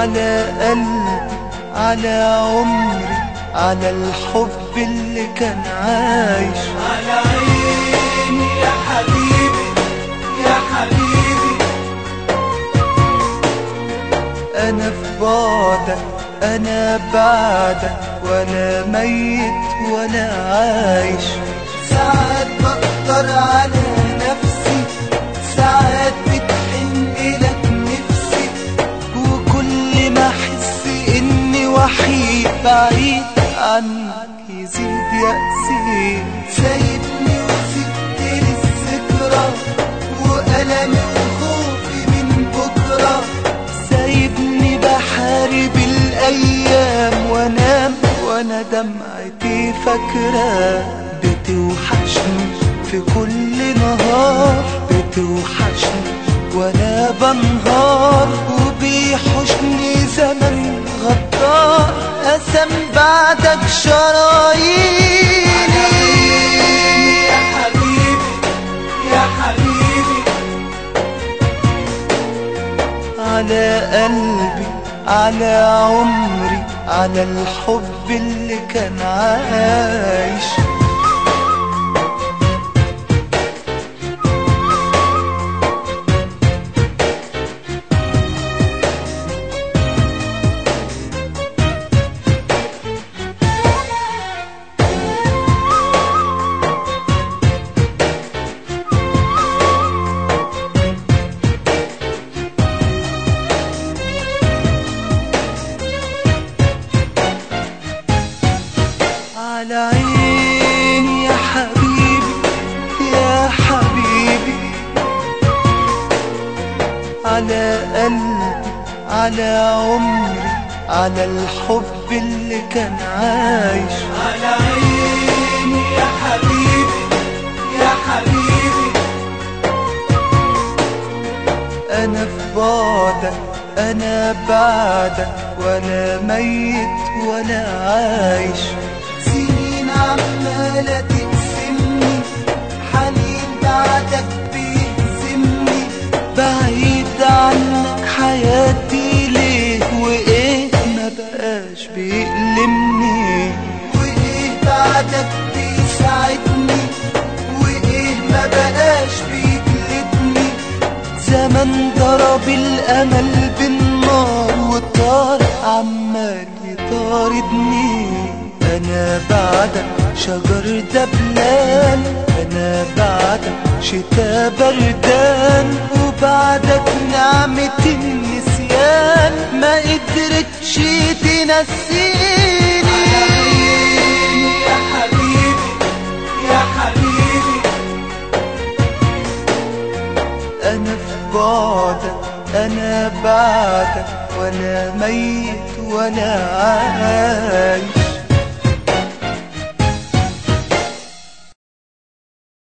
على قلبي على عمري على الحب اللي كان عايش على عيني يا حبيبي يا حبيبي انا في بعدك انا بعدك ولا ميت ولا عايش ساعات بقدر على نفسي ساعات بتحن لك نفسي وكل ما احس اني وحيد بعيد عنك يزيد يأسي سايبني وسبت لي الذكرى وألمي وخوفي من بكرة سايبني بحارب الايام وانام وانا دمعتي فاكرة بتوحشني في كل نهار بتوحشني وانا بنهار وبيحشني زمن غدار قسم بعدك شراييني يا حبيبي يا حبيبي على قلبي على عمري على الحب اللي كان عايش على عيني يا حبيبي يا حبيبي على قلبي على عمري على الحب اللي كان عايش على عيني يا حبيبي يا حبيبي انا في بعدك انا بعدك ولا ميت ولا عايش سنين عمالة تقسمني حنين بعدك بيهزمني بعيد عنك حياتي ليه وايه ما بقاش بيألمني وإيه بعدك بيساعدني وإيه ما بقاش بيجلدني زمن ضرب الامل بالنار والطار عمال يطاردني انا بعدك شجر دبلان انا بعدك شتا بردان وبعدك نعمة النسيان ما قدرتش تنسيني يا حبيبي يا حبيبي انا في بعدك انا بعدك ولا ميت ولا عايش